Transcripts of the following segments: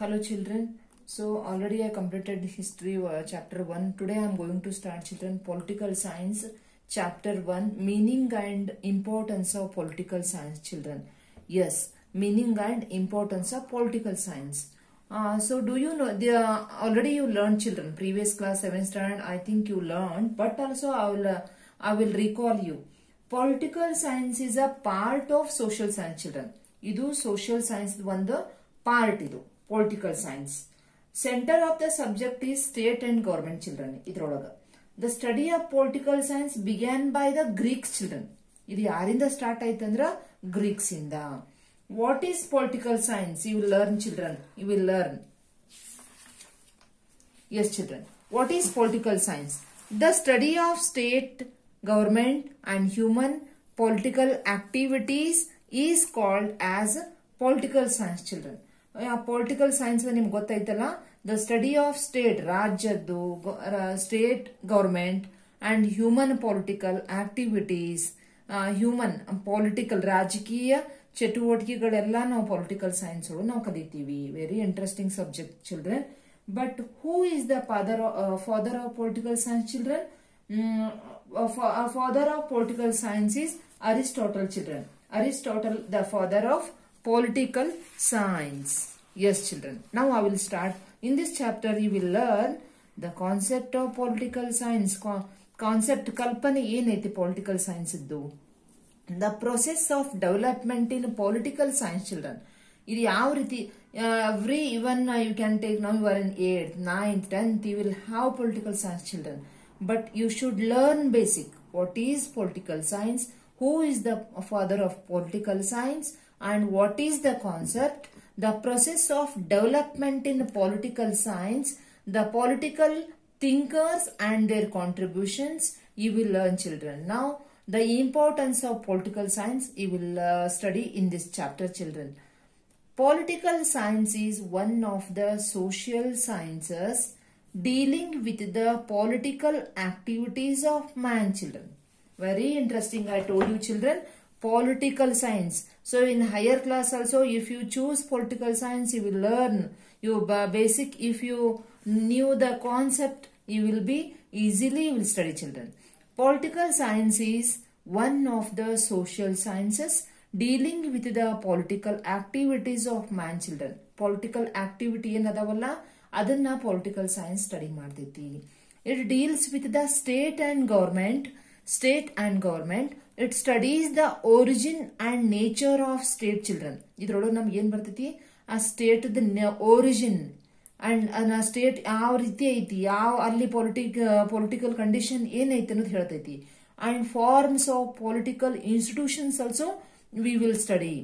Hello children. So already I completed history uh, chapter 1. Today I am going to start children political science chapter 1 meaning and importance of political science children. Yes, meaning and importance of political science. Uh, so do you know the uh, already you learned children previous class 7 standard I think you learned but also I will uh, I will recall you. Political science is a part of social science children. ಇದು social science ಒಂದು part ಇದು political science centre of the subject is state and government children ಇದ್ರೊಳಗ the study of political science began by the Greeks children ಇದು ಯಾರಿಂದ start ಆಯ್ತಂದ್ರ Greeks ಇಂದ what is political science you will learn children you will learn Yes, children. What is political science? The study of state, government, and human political activities is called as political science, children. Political science ನಿಮ್ಗೆ ಗೊತ್ತಾಯ್ತಲ್ಲ the study of state ರಾಜ್ಯದ್ದು state government and human political activities human political ರಾಜಕೀಯ ಚಟುವಟಿಕೆಗಳೆಲ್ಲ ನಾವು political science ಒಳಗೆ ನಾವು ಕಲಿತೀವಿ very interesting subject children But who is the father of, uh, father of political science, children? Mm, uh, fa- uh, father of political science is Aristotle, children. Aristotle, the father of political science. Yes, children. Now I will start. In this chapter, you will learn the concept of political science. Co- concept ಕಲ್ಪನೆ ಏನೈತಿ political science ಇದ್ದು the process of development in political science children ಇದು ಯಾವ ರೀತಿ every even you can take now you are in eight ninth tenth you will have political science children but you should learn basic what is political science who is the father of political science and what is the concept the process of development in political science the political thinkers and their contributions you will learn children now the importance of political science you will uh, study in this chapter children political science is one of the social sciences dealing with the political activities of man children very interesting i told you children political science so in higher class also if you choose political science you will learn you ba- basic if you knew the concept you will be easily you will study children political science is one of the social sciences dealing with the political activities of man children political activity ಏನದವಲ್ಲ ಅದನ್ನ political science study ಮಾಡ್ತೈತಿ it deals with the state and government state and government it studies the origin and nature of state children ಇದ್ರೊಳಗೆ ನಮ್ಗೆ ಏನ್ ಬರ್ತೈತಿ ಆ state the origin and state ಯಾವ ರೀತಿ ಐತಿ ಯಾವ ಅಲ್ಲಿ ಪೊಲಿಟಿಕ್ ಪೊಲಿಟಿಕಲ್ ಕಂಡೀಷನ್ ಏನೈತಿ ಅನ್ನೋದು ಹೇಳ್ತೈತಿ and forms of political institutions also we will study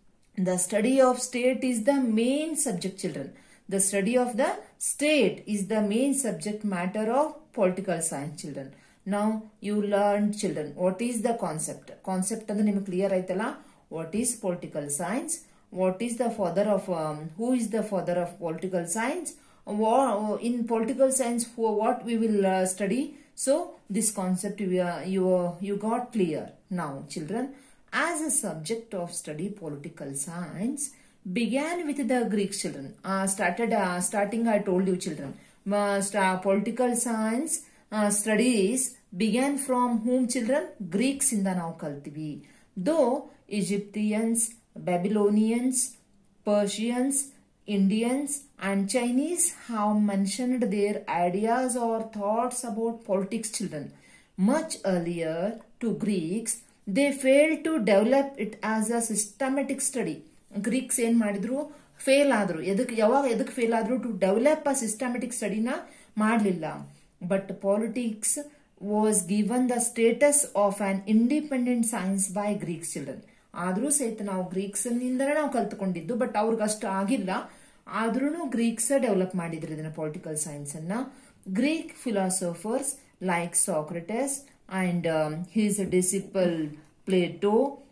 the study of state is the main subject children the study of the state is the main subject matter of political science children ನಾವು you learn children what is the concept concept ಅಂದ್ರೆ ನಿಮ್ಗೆ clear ಆಯ್ತಲ್ಲ what is political science what is the father of um, who is the father of political science Wha- in political science for what we will uh, study so this concept you uh, you uh, you got clear now children as a subject of study political science began with the greek children uh, started uh, starting i told you children uh, sta- political science uh, studies began from whom children greeks ಇಂದ ನಾವು ಕಲ್ತೀವಿ though egyptians Babylonians, Persians, Indians, and Chinese have mentioned their ideas or thoughts about politics children. Much earlier to Greeks, they failed to develop it as a systematic study. Greeks ಏನ್ ಮಾಡಿದ್ರು fail ಆದ್ರು ಎದಕ್ ಯಾವಾಗ ಎದಕ್ fail ಆದ್ರು to develop a systematic ಸ್ಟಡಿನ ಮಾಡಲಿಲ್ಲ but politics was given the status of an independent science by Greeks children ಆದ್ರೂ ಸಹಿತ ನಾವು ಗ್ರೀಕ್ಸ್ ನಿಂದಲೇ ನಾವು ಕಲ್ತ್ಕೊಂಡಿದ್ದು ಬಟ್ ಅವ್ರಿಗೆ ಅಷ್ಟು ಆಗಿಲ್ಲ ಆದ್ರೂ ಗ್ರೀಕ್ಸ್ ಡೆವಲಪ್ ಮಾಡಿದ್ರು ಇದನ್ನ ಪೊಲಿಟಿಕಲ್ ಸೈನ್ಸ್ ಅನ್ನ Greek philosophers like Socrates and his disciple Plato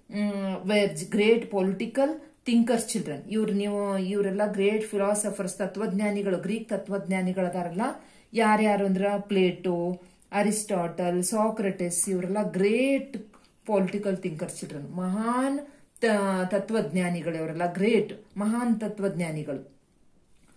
were great political thinkers children ಇವ್ರು ನೀವು ಇವರೆಲ್ಲ ಗ್ರೇಟ್ ಫಿಲಾಸಫರ್ಸ್ ತತ್ವಜ್ಞಾನಿಗಳು ಗ್ರೀಕ್ ತತ್ವಜ್ಞಾನಿಗಳದಾರಲ್ಲ ಯಾರ್ಯಾರು ಅಂದ್ರ ಪ್ಲೇಟೋ ಅರಿಸ್ಟಾಟಲ್ ಸಾಕ್ರೆಟಿಸ್ ಇವರೆಲ್ಲ ಗ್ರೇಟ್ ಪೊಲಿಟಿಕಲ್ ಥಿಂಕರ್ಸ್ ಚಿಲ್ಡ್ರನ್ ಮಹಾನ್ ತತ್ವಜ್ಞಾನಿಗಳು ಅವರೆಲ್ಲ ಗ್ರೇಟ್ ಮಹಾನ್ ತತ್ವಜ್ಞಾನಿಗಳು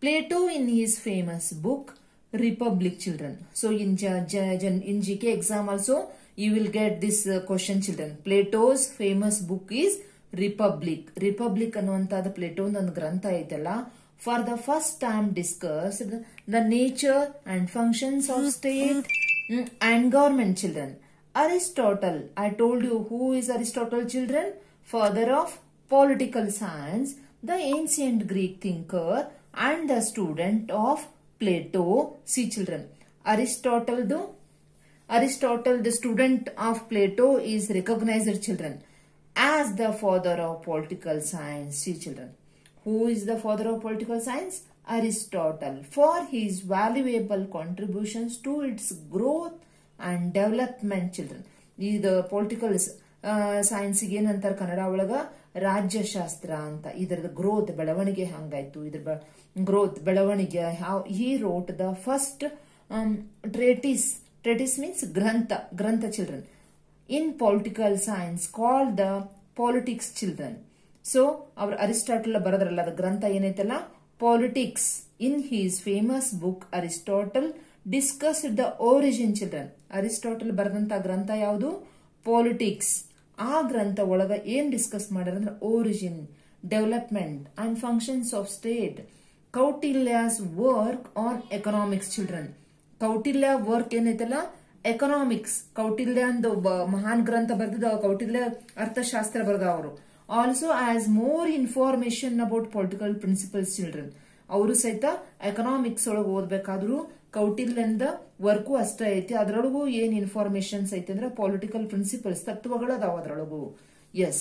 Plato in his famous book Republic Children. So in J- J- J- in GK exam also you will get this uh, question children. Plato's famous book is Republic. Republic ಅನ್ನುವಂಥದ್ದು Plato ಒಂದು ಗ್ರಂಥ ಐತಲ್ಲ for the first time discussed the nature and functions of state and government children Aristotle, I told you who is Aristotle children? Father of political science, the ancient Greek thinker and the student of Plato. See children, Aristotle the Aristotle, the student of Plato, is recognized children as the father of political science. See children, who is the father of political science? Aristotle, for his valuable contributions to its growth and development children. ಇದು political ಸೈನ್ಸ್ಗೆ ಏನಂತಾರೆ ಕನ್ನಡ ಒಳಗ ರಾಜ್ಯಶಾಸ್ತ್ರ ಅಂತ ಇದರದ growth ಬೆಳವಣಿಗೆ ಹಂಗಾಯ್ತು ಇದ್ರ growth ಬೆಳವಣಿಗೆ how he wrote the first treatise treatise means ಗ್ರಂಥ ಗ್ರಂಥ children in political science call the politics children so ಅವ್ರ ಅರಿಸ್ಟಾಟಲ್ ಬರೋದ್ರಲ್ಲ ಅದ ಗ್ರಂಥ ಏನೈತಲ್ಲ politics in his famous book Aristotle discuss the origin children Aristotle ಬರೆದಂತ ಗ್ರಂಥ ಯಾವುದು ಪಾಲಿಟಿಕ್ಸ್ ಆ ಗ್ರಂಥ ಒಳಗ ಏನ್ ಡಿಸ್ಕಸ್ ಮಾಡ್ಯಾರ ಅಂದ್ರೆ origin development and functions of state Kautilya's work on economics children Kautilya work ಏನೈತಲ್ಲ ಎಕನಾಮಿಕ್ಸ್ ಕೌಟಿಲ್ಯ ಒಂದು ಮಹಾನ್ ಗ್ರಂಥ ಬರೆದಿದ್ದ ಕೌಟಿಲ್ಯ ಅರ್ಥಶಾಸ್ತ್ರ ಬರೆದ ಅವರು also as more information about political principles children ಅವರು ಸಹಿತ ಎಕನಾಮಿಕ್ಸ್ ಒಳಗೆ ಓದ್ಬೇಕಾದ್ರೂ ಕೌಟಿಲ್ಯಂದ ವರ್ಕು ಅಷ್ಟೇ ಐತಿ ಅದರೊಳಗೂ ಏನ್ ಇನ್ಫಾರ್ಮೇಶನ್ಸ್ ಐತಿ ಅಂದ್ರೆ ಪೊಲಿಟಿಕಲ್ ಪ್ರಿನ್ಸಿಪಲ್ಸ್ ತತ್ವಗಳು ಅದಾವ ಅದರೊಳಗು yes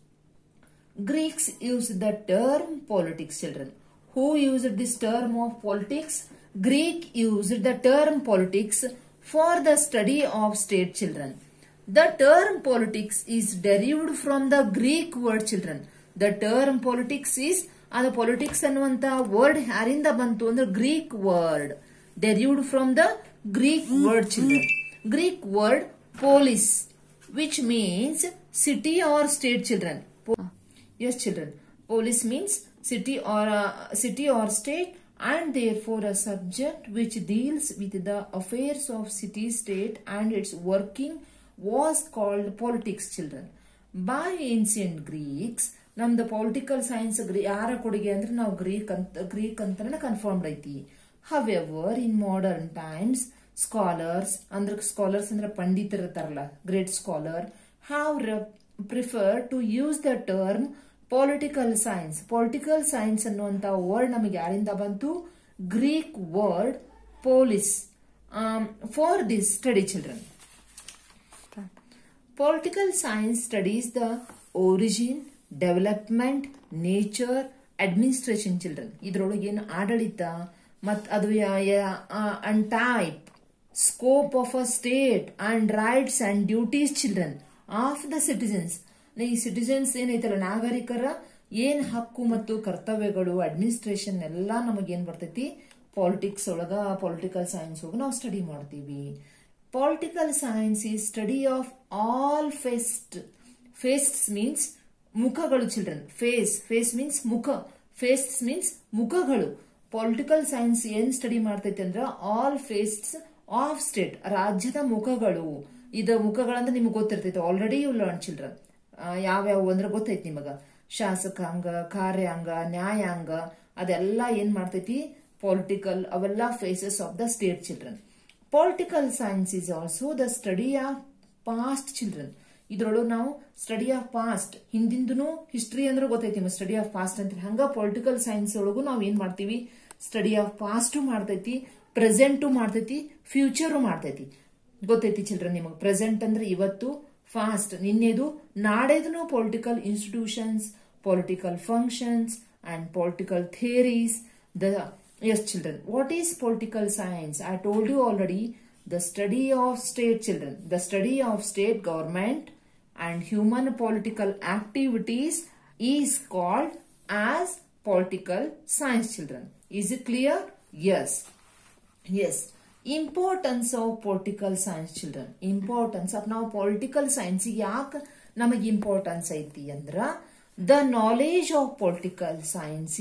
Greeks use the term politics children who use this term of politics Greek use the term politics for the study of state children the term politics is derived from the Greek word children the term politics is ಅದು politics ಅನ್ನುವಂತ word ಯಾರಿಂದ ಬಂತು ಅಂದ್ರೆ Greek word derived from the Greek word children Greek word polis which means city or state children yes children police means city or uh, city or state and therefore a subject which deals with the affairs of city state and its working was called politics children by ancient greeks ನಮ್ದು political science ಯಾರ ಕೊಡುಗೆ ಅಂದ್ರೆ ನಾವು Greek ಅಂತ Greek ಅಂತಾನೆ confirmed ಐತಿ however in modern times scholars ಅಂದ್ರೆ scholars ಅಂದ್ರೆ ಪಂಡಿತರು ಇರ್ತಾರಲ್ಲ great scholar have prefer to use the term political science political science ಅನ್ನುವಂತ ವರ್ಡ್ ನಮಗೆ ಯಾರಿಂದ ಬಂತು Greek word polis for this study children political science studies the origin development nature administration children ಇದ್ರೊಳಗೆ ಏನು ಆಡಳಿತ ಮತ್ ಅದು and type scope of a state and rights and duties children of the citizens ಈ citizens ಏನೈತಲ್ಲ ನಾಗರಿಕರ ಏನ್ ಹಕ್ಕು ಮತ್ತು ಕರ್ತವ್ಯಗಳು ಅಡ್ಮಿನಿಸ್ಟ್ರೇಷನ್ ಎಲ್ಲಾ ನಮಗೇನ್ ಬರ್ತೈತಿ ಪಾಲಿಟಿಕ್ಸ್ ಒಳಗ ಪೊಲಿಟಿಕಲ್ ಸೈನ್ಸ್ ಒಳಗ ನಾವು ಸ್ಟಡಿ ಮಾಡ್ತೀವಿ ಪೊಲಿಟಿಕಲ್ ಸೈನ್ಸ್ ಈ study of all fest facets means ಮುಖಗಳು ಚಿಲ್ಡ್ರನ್ ಫೇಸ್ ಫೇಸ್ ಮೀನ್ಸ್ ಮುಖ ಫೇಸ್ಟ್ಸ್ ಮೀನ್ಸ್ ಮುಖಗಳು ಪೊಲಿಟಿಕಲ್ ಸೈನ್ಸ್ ಏನ್ ಸ್ಟಡಿ ಮಾಡ್ತೈತಿ ಅಂದ್ರ ಆಲ್ ಫೇಸ್ಟ್ಸ್ ಆಫ್ ಸ್ಟೇಟ್ ರಾಜ್ಯದ ಮುಖಗಳು ಇದು ಮುಖಗಳಂದ್ರೆ ನಿಮ್ಗೆ ಗೊತ್ತಿರ್ತೈತಿ ಆಲ್ರೆಡಿ ಯು ಲರ್ನ್ ಚಿಲ್ಡ್ರನ್ ಯಾವ್ಯಾವ ಅಂದ್ರೆ ಗೊತ್ತೈತಿ ನಿಮಗ ಶಾಸಕಾಂಗ ಕಾರ್ಯಾಂಗ ನ್ಯಾಯಾಂಗ ಅದೆಲ್ಲ ಏನ್ ಮಾಡ್ತೈತಿ ಪೊಲಿಟಿಕಲ್ ಅವೆಲ್ಲ faces of the state children political science is also the study of past children ಇದ್ರೊಳಗೆ ನಾವು ಸ್ಟಡಿ ಆಫ್ ಪಾಸ್ಟ್ ಹಿಂದಿಂದನು ಹಿಸ್ಟ್ರಿ ಅಂದ್ರೆ ಗೊತ್ತೈತಿ ನಿಮಗೆ ಸ್ಟಡಿ ಆಫ್ ಪಾಸ್ಟ್ ಅಂತ ಹಂಗ ಪೊಲಿಟಿಕಲ್ ಸೈನ್ಸ್ ಒಳಗೂ ನಾವು ಏನ್ ಮಾಡ್ತೀವಿ ಸ್ಟಡಿ ಆಫ್ ಪಾಸ್ಟ್ ಮಾಡ್ತೈತಿ ಪ್ರೆಸೆಂಟು ಮಾಡ್ತೈತಿ ಫ್ಯೂಚರು ಮಾಡ್ತೈತಿ ಗೊತ್ತೈತಿ ಚಿಲ್ಡ್ರನ್ ನಿಮಗೆ ಪ್ರೆಸೆಂಟ್ ಅಂದ್ರೆ ಇವತ್ತು ಫಾಸ್ಟ್ ನಿನ್ನೆದು ನಾಳೆದನು political institutions political functions and political theories the yes children what is political science I told you already the study of state children the study of state government and human political activities is called as political science children is it clear yes yes importance of political science children importance of ನಾವು political science ಯಾಕೆ ನಮಗೆ importance ಐತಿ ಅಂದ್ರ the knowledge of political science is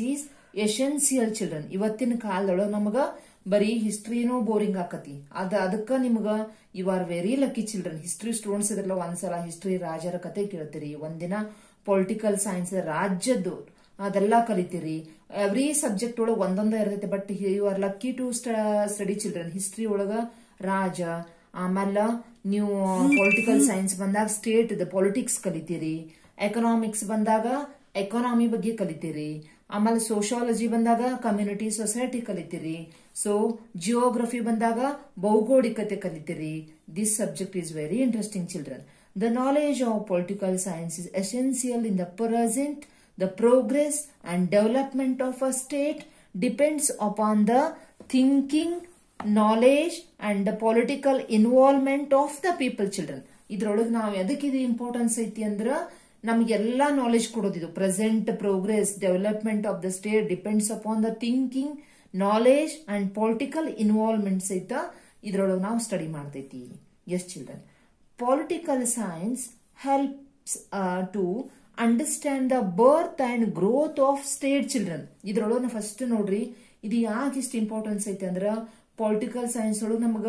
essential children ಇವತ್ತಿನ ಕಾಲದೊಳಗ ನಮಗ ಬರೀ ಹಿಸ್ಟ್ರಿನೂ boring ಆಕತಿ ಅದ ಅದಕ್ಕ ನಿಮ್ಗ you are very lucky children history students ಇದ್ರಲ್ಲ ಒಂದ್ಸಲ ಹಿಸ್ಟ್ರಿ ರಾಜರ ಕತೆ ಕೇಳ್ತೀರಿ ಒಂದಿನ ಪೊಲಿಟಿಕಲ್ ಸೈನ್ಸ್ ರಾಜ್ಯದ್ದು ಅದೆಲ್ಲ ಕಲಿತೀರಿ ಎವ್ರಿ ಸಬ್ಜೆಕ್ಟ್ ಒಳಗ ಒಂದೊಂದ ಇರ್ತೈತೆ but you are lucky to study children history ಒಳಗ ರಾಜ ಆಮೇಲೆ ನೀವು ಪೊಲಿಟಿಕಲ್ ಸೈನ್ಸ್ ಬಂದಾಗ ಸ್ಟೇಟ್ ಪೊಲಿಟಿಕ್ಸ್ ಕಲಿತೀರಿ ಎಕನಾಮಿಕ್ಸ್ ಬಂದಾಗ ಎಕಾನಮಿ ಬಗ್ಗೆ ಕಲಿತೀರಿ ಆಮೇಲೆ ಸೋಶಿಯಾಲಜಿ ಬಂದಾಗ ಕಮ್ಯುನಿಟಿ ಸೊಸೈಟಿ ಕಲಿತೀರಿ ಸೊ ಜಿಯೋಗ್ರಫಿ ಬಂದಾಗ ಭೌಗೋಳಿಕತೆ ಕಲಿತೀರಿ this subject is very interesting children the knowledge of political science is essential in the present the progress and development of a state depends upon the thinking knowledge and the political involvement of the people children ಇದ್ರೊಳಗೆ ನಾವು ಎದಕ್ಕೆ ಇದು importance ಐತಿ ಅಂದ್ರ ನಮ್ಗೆಲ್ಲಾ knowledge ಕೊಡೋದಿದು present progress development of the state depends upon the thinking knowledge and political involvement ಸಹಿತ ಇದ್ರೊಳಗೆ ನಾವು ಸ್ಟಡಿ ಮಾಡ್ತೈತಿ yes children political science helps to understand the birth and growth of state children ಇದ್ರೊಳಗೆ first ನೋಡ್ರಿ ಇದು ಯಾಕೆ ಇಷ್ಟು ಇಂಪಾರ್ಟೆನ್ಸ್ ಐತೆ ಅಂದ್ರ ಪೊಲಿಟಿಕಲ್ ಸೈನ್ಸ್ ಒಳಗೆ ನಮಗ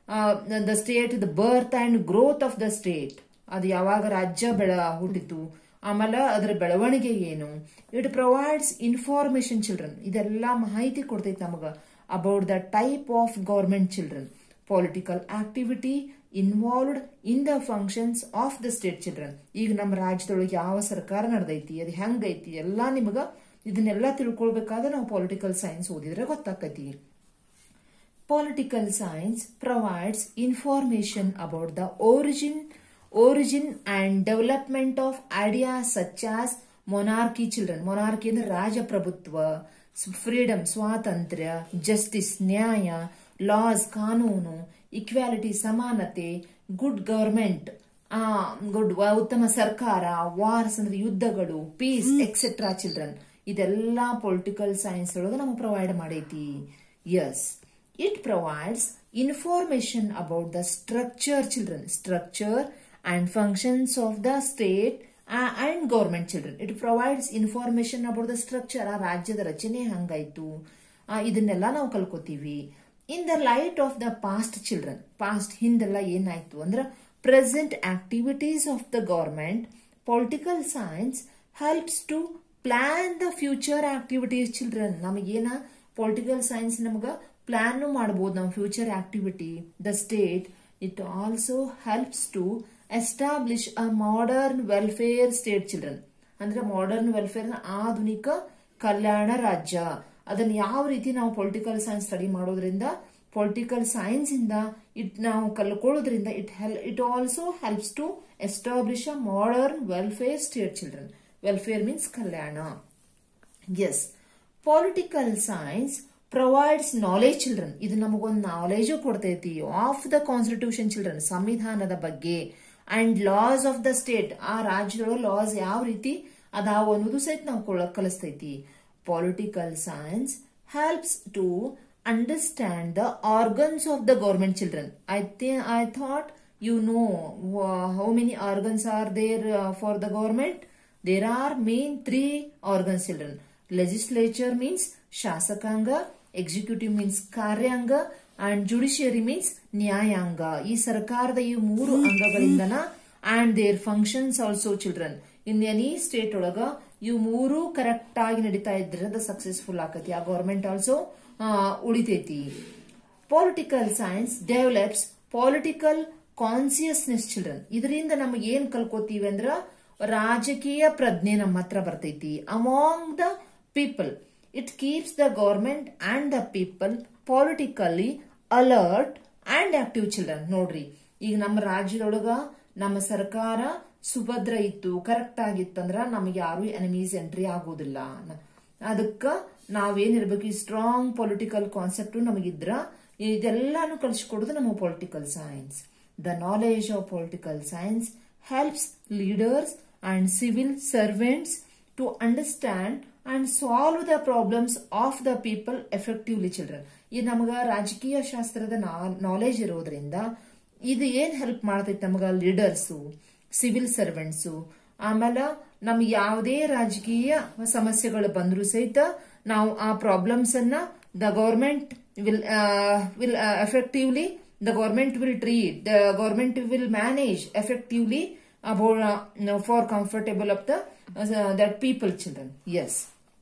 the state the birth and growth of the state ಅದು ಯಾವಾಗ ರಾಜ್ಯ ಬೆಳ ಹುಟ್ಟಿತು ಆಮೇಲೆ ಅದರ ಬೆಳವಣಿಗೆ ಏನು ಇಟ್ ಪ್ರೊವೈಡ್ಸ್ ಇನ್ಫಾರ್ಮೇಶನ್ ಚಿಲ್ಡ್ರನ್ ಇದೆಲ್ಲ ಮಾಹಿತಿ ಕೊಡ್ತೈತಿ ನಮಗ about the type of government children political activity involved in the functions of the state children ಈಗ ನಮ್ಮ ರಾಜ್ಯದೊಳಗೆ ಯಾವ ಸರ್ಕಾರ ನಡೆದೈತಿ ಅದು ಹೆಂಗೈತಿ ಎಲ್ಲಾ ನಿಮಗ ಇದನ್ನೆಲ್ಲ ತಿಳ್ಕೊಳ್ಬೇಕಾದ್ರೆ ನಾವು ಪೊಲಿಟಿಕಲ್ ಸೈನ್ಸ್ ಓದಿದ್ರೆ ಗೊತ್ತಾಕತಿ Political science provides information about the origin, origin and development of ideas such as monarchy children. Monarchy ಅಂದ್ರೆ ರಾಜಪ್ರಭುತ್ವ ಫ್ರೀಡಮ್ ಸ್ವಾತಂತ್ರ್ಯ ಜಸ್ಟಿಸ್ ನ್ಯಾಯ ಲಾಸ್ ಕಾನೂನು ಇಕ್ವಾಲಿಟಿ ಸಮಾನತೆ ಗುಡ್ ಗವರ್ಮೆಂಟ್ ಗುಡ್ ಉತ್ತಮ ಸರ್ಕಾರ ವಾರ್ಸ್ ಅಂದ್ರೆ ಯುದ್ಧಗಳು ಪೀಸ್ ಎಕ್ಸೆಟ್ರಾ ಚಿಲ್ಡ್ರನ್ ಇದೆಲ್ಲ ಪೊಲಿಟಿಕಲ್ ಸೈನ್ಸ್ ಒಳಗೆ ನಮಗೆ ಪ್ರೊವೈಡ್ ಮಾಡೈತಿ yes it provides information about the structure children structure and functions of the state uh, and government children it provides information about the structure ಆ ರಾಜ್ಯದ ರಚನೆ ಹಂಗಾಯ್ತು ಇದನ್ನೆಲ್ಲ ನಾವು ಕಲ್ಕೋತೀವಿ in the light of the past children past ಹಿಂದೆಲ್ಲ ಏನಾಯ್ತು ಅಂದ್ರೆ present activities of the government political science helps to plan the future activities children ನಮಗೇನ ಪೊಲಿಟಿಕಲ್ ಸೈನ್ಸ್ ನಮಗ ಪ್ಲಾನ್ ಮಾಡಬಹುದು ನಮ್ಮ future activity the state it also helps to establish a modern welfare state children ಅಂದ್ರೆ modern welfare ಆಧುನಿಕ ಕಲ್ಯಾಣ ರಾಜ್ಯ ಅದನ್ನ ಯಾವ ರೀತಿ ನಾವು ಪೊಲಿಟಿಕಲ್ ಸೈನ್ಸ್ ಸ್ಟಡಿ ಮಾಡೋದ್ರಿಂದ ಪೊಲಿಟಿಕಲ್ ಸೈನ್ಸ್ ಇಂದ ಇಟ್ ನಾವು ಕಲ್ಕೊಳ್ಳೋದ್ರಿಂದ it hel it also helps to establish a modern welfare state children welfare means ಕಲ್ಯಾಣ yes political science provides knowledge children ಇದು ನಮಗೊಂದು ನಾಲೆಜು ಕೊಡ್ತೈತಿ ಆಫ್ ದ ಕಾನ್ಸ್ಟಿಟ್ಯೂಷನ್ ಚಿಲ್ಡ್ರನ್ ಸಂವಿಧಾನದ ಬಗ್ಗೆ and laws of the state ಆ ರಾಜ್ಯದೊಳಗೆ laws ಯಾವ ರೀತಿ ಅದಾವ ಅನ್ನೋದು ಸಹಿತ ನಾವು ಕಲಿಸ್ತೈತಿ political science helps to understand the organs of the government children I I thought you know how many organs are there for the government there are main three organs children legislature means ಶಾಸಕಾಂಗ executive means ಕಾರ್ಯಾಂಗ and judiciary means ನ್ಯಾಯಾಂಗ ಈ ಸರ್ಕಾರದ ಈ ಮೂರು ಅಂಗಗಳಿಂದನ and their functions also children in any state ಒಳಗ ಇವು ಮೂರು ಕರೆಕ್ಟ್ ಆಗಿ ನಡೀತಾ ಇದ್ರೆ ಅದು ಸಕ್ಸಸ್ಫುಲ್ ಆಕತಿ ಆ ಗವರ್ಮೆಂಟ್ ಆಲ್ಸೋ ಉಳಿತೈತಿ political science develops political consciousness children ಇದರಿಂದ ನಮಗೆ ಏನ್ ಕಲ್ಕೋತೀವಿ ಅಂದ್ರ ರಾಜಕೀಯ ಪ್ರಜ್ಞೆ ನಮ್ಮ ಹತ್ರ ಬರ್ತೈತಿ among the people it keeps the government and the people politically alert and active children ನೋಡ್ರಿ ಈಗ ನಮ್ಮ ರಾಜ್ಯದೊಳಗ ನಮ್ಮ ಸರ್ಕಾರ ಸುಭದ್ರ ಇತ್ತು ಕರೆಕ್ಟ್ ಆಗಿತ್ತಂದ್ರ ನಮಗೆ ಯಾರು ಎನಿಮೀಸ್ ಎಂಟ್ರಿ ಆಗೋದಿಲ್ಲ ಅದಕ್ಕ ನಾವೇನಿರ್ಬೇಕು ಈ ಸ್ಟ್ರಾಂಗ್ ಪೊಲಿಟಿಕಲ್ ಕಾನ್ಸೆಪ್ಟ್ ನಮಗಿದ್ರ ಇದೆಲ್ಲಾನು ಕಲಿಸ್ಕೊಡೋದು ನಮ್ಮ political science the knowledge of political science helps leaders and civil servants to understand and solve the problems of the people effectively children ಇದು ನಮಗ ರಾಜಕೀಯ ಶಾಸ್ತ್ರದ ನಾಲೆಜ್ ಇರೋದ್ರಿಂದ ಇದು ಏನ್ ಹೆಲ್ಪ್ ಮಾಡ್ತೈತಿ ನಮಗ ಲೀಡರ್ಸು ಸಿವಿಲ್ ಸರ್ವೆಂಟ್ಸು ಆಮೇಲೆ ನಮ್ಗೆ ಯಾವುದೇ ರಾಜಕೀಯ ಸಮಸ್ಯೆಗಳು ಬಂದ್ರು ಸಹಿತ ನಾವು ಆ ಪ್ರಾಬ್ಲಮ್ಸ್ ಅನ್ನ the government will will effectively the government will treat the government will manage effectively about for comfortable of the that people children as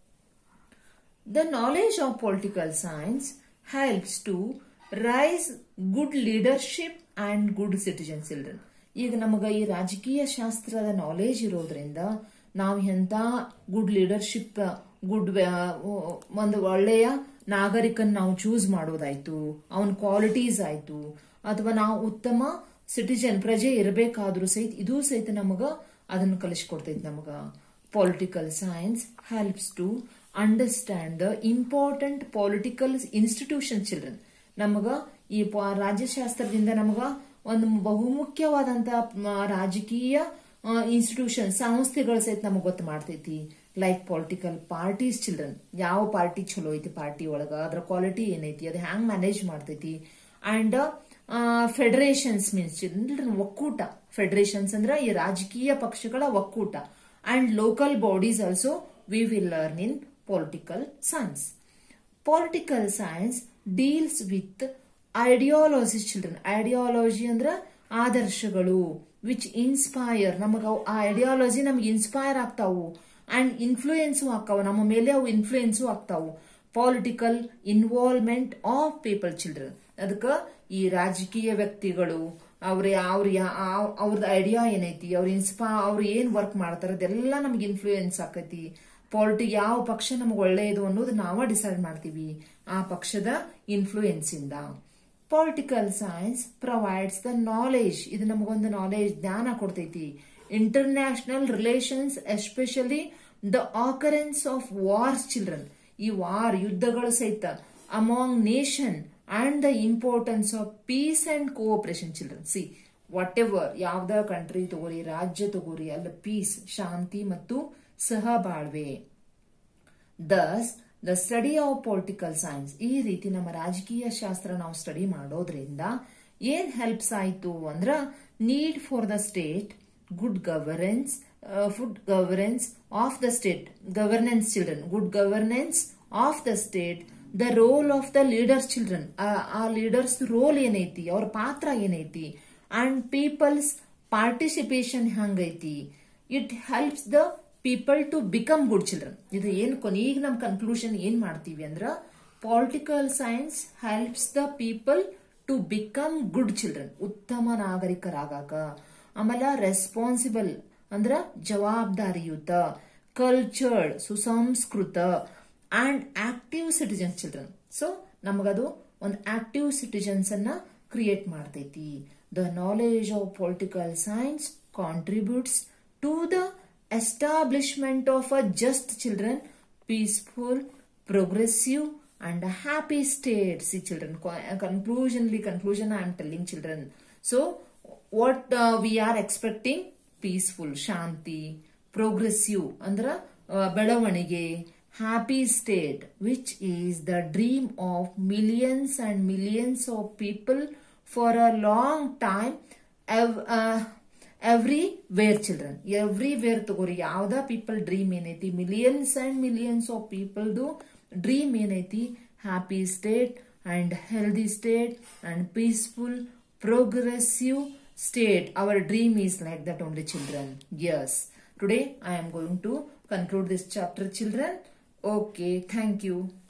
The knowledge of political science helps to rise good leadership and good citizen children. ಈಗ ನಮಗ ಈ ರಾಜಕೀಯ ಶಾಸ್ತ್ರದ knowledge ಇರೋದ್ರಿಂದ ನಾವು ಎಂತ good leadership good ಒಂದು ಒಳ್ಳೆಯ ನಾಗರಿಕನ್ ನಾವು ಚೂಸ್ ಮಾಡೋದಾಯ್ತು ಅವನ ಕ್ವಾಲಿಟೀಸ್ ಆಯ್ತು ಅಥವಾ ನಾವು ಉತ್ತಮ ಸಿಟಿಜನ್ ಪ್ರಜೆ ಇರಬೇಕಾದ್ರೂ ಸಹಿತ ಇದು ಸಹಿತ ನಮಗ ಅದನ್ನು ಕಲಿಸ್ಕೊಡ್ತೈತಿ ನಮಗ political science helps to understand the important political institution children ನಮಗ ಈ ಪ- ರಾಜ್ಯಶಾಸ್ತ್ರದಿಂದ ನಮಗ ಒಂದು ಬಹುಮುಖ್ಯವಾದಂತ ಮ, ರಾಜಕೀಯ ಇನ್ಸ್ಟಿಟ್ಯೂಷನ್ ಸಂಸ್ಥೆಗಳು ಸಹಿತ ನಮಗ್ ಗೊತ್ತು ಮಾಡ್ತೈತಿ ಲೈಕ್ ಪೊಲಿಟಿಕಲ್ ಪಾರ್ಟೀಸ್ ಚಿಲ್ಡ್ರನ್ ಯಾವ ಪಾರ್ಟಿ ಚಲೋ ಐತಿ ಪಾರ್ಟಿ ಒಳಗ ಅದ್ರ ಕ್ವಾಲಿಟಿ ಏನೈತಿ ಅದು ಹ್ಯಾಂಗ್ ಮ್ಯಾನೇಜ್ ಮಾಡ್ತೈತಿ ಅಂಡ್ ಫೆಡರೇಷನ್ಸ್ ಮೀನ್ಸ್ ಚಿಲ್ಡ್ರನ್ ಒಕ್ಕೂಟ ಫೆಡರೇಷನ್ಸ್ ಅಂದ್ರ ಈ ರಾಜಕೀಯ ಪಕ್ಷಗಳ ಒಕ್ಕೂಟ and local bodies also we will learn in political science political science deals with ideology children ideology ಅಂದ್ರ ಆದರ್ಶಗಳು ವಿಚ್ ಇನ್ಸ್ಪೈರ್ ನಮಗ ಅವು- ಆ ಐಡಿಯಾಲಜಿ ನಮ್ಗೆ ಇನ್ಸ್ಪೈರ್ ಆಗ್ತಾವು ಅಂಡ್ ಇನ್ಫ್ಲೂಯೆನ್ಸು ಆಗ್ತಾವು ನಮ್ಮ ಮೇಲೆ ಅವು ಇನ್ಫ್ಲೂಯೆನ್ಸು ಆಗ್ತಾವು political involvement of people children ಅದಕ್ಕ ಈ ರಾಜಕೀಯ ವ್ಯಕ್ತಿಗಳು ಅವ್ರ ಅವ್ರ ಅವ್ರದ್ದು ಐಡಿಯಾ ಏನೈತಿ ಅವ್ರ ಇನ್ಸ್ಪಾ ಅವ್ರು ಏನ್ ವರ್ಕ್ ಮಾಡ್ತಾರ ಅದೆಲ್ಲ ನಮ್ಗೆ ಇನ್ಫ್ಲೂಯೆನ್ಸ್ ಆಕೈತಿ ಪಾಲಿಟಿ ಯಾವ ಪಕ್ಷ ನಮ್ಗೆ ಒಳ್ಳೆಯದು ಅನ್ನೋದು ನಾವ ಡಿಸೈಡ್ ಮಾಡ್ತೀವಿ ಆ ಪಕ್ಷದ ಇನ್ಫ್ಲೂಯೆನ್ಸ್ ಇಂದ political science provides the knowledge ಇದು ನಮಗೊಂದು ನಾಲೆಜ್ ಜ್ಞಾನ ಕೊಡ್ತೈತಿ international relations especially the occurrence of wars children ಈ ವಾರ್ ಯುದ್ಧಗಳು ಸಹಿತ among nation and the importance of peace and cooperation children see whatever ಯಾವ್ದ ಕಂಟ್ರಿ ತಗೋರಿ ರಾಜ್ಯ ತಗೋರಿ ಅಲ್ಲ ಪೀಸ್ ಶಾಂತಿ ಮತ್ತು ಸಹಬಾಳ್ವೆ thus the study of political science ಈ ರೀತಿ ನಮ್ಮ ರಾಜಕೀಯ ಶಾಸ್ತ್ರ ನಾವು ಸ್ಟಡಿ ಮಾಡೋದ್ರಿಂದ ಏನ್ ಹೆಲ್ಪ್ಸ್ ಆಯ್ತು ಅಂದ್ರ need for the state good governance food governance of the state governance children good governance of the state the role of the leaders children ಆ ಲೀಡರ್ಸ್ ರೋಲ್ ಏನೈತಿ ಅವ್ರ ಪಾತ್ರ ಏನೈತಿ ಅಂಡ್ ಪೀಪಲ್ಸ್ ಪಾರ್ಟಿಸಿಪೇಷನ್ ಹಂಗೈತಿ it helps the people to become good children ಇದು ಏನ್ ಕೊನೆ ಈಗ ನಮ್ ಕನ್ಕ್ಲೂಷನ್ ಏನ್ ಮಾಡ್ತೀವಿ ಅಂದ್ರ political science helps the people to become good children ಉತ್ತಮ ನಾಗರಿಕರಾಗಾಕ ಆಮೇಲೆ ರೆಸ್ಪಾನ್ಸಿಬಲ್ ಅಂದ್ರ ಜವಾಬ್ದಾರಿಯುತ ಕಲ್ಚರ್ಡ್ ಸುಸಂಸ್ಕೃತ and active citizen children so ನಮಗದು ಒಂದು ಆಕ್ಟಿವ್ ಸಿಟಿಜನ್ಸ್ ಅನ್ನ ಕ್ರಿಯೇಟ್ ಮಾಡ್ತೈತಿ the knowledge of political science contributes to the establishment of a just children peaceful progressive and a happy state see children Co- conclusionly conclusion i am telling children so what uh, we are expecting peaceful shanti progressive ಅಂದ್ರ uh, ಬೆಳವಣಿಗೆ happy state which is the dream of millions and millions of people for a long time ev- uh, everywhere children everywhere ತಗೋರಿ ಯಾವ್ದ people dream ಏನೈತಿ millions and millions of ಪೀಪಲ್ದು dream ಏನೈತಿ happy state and healthy state and peaceful progressive state our dream is like that only children yes today I am going to conclude this chapter children okay thank you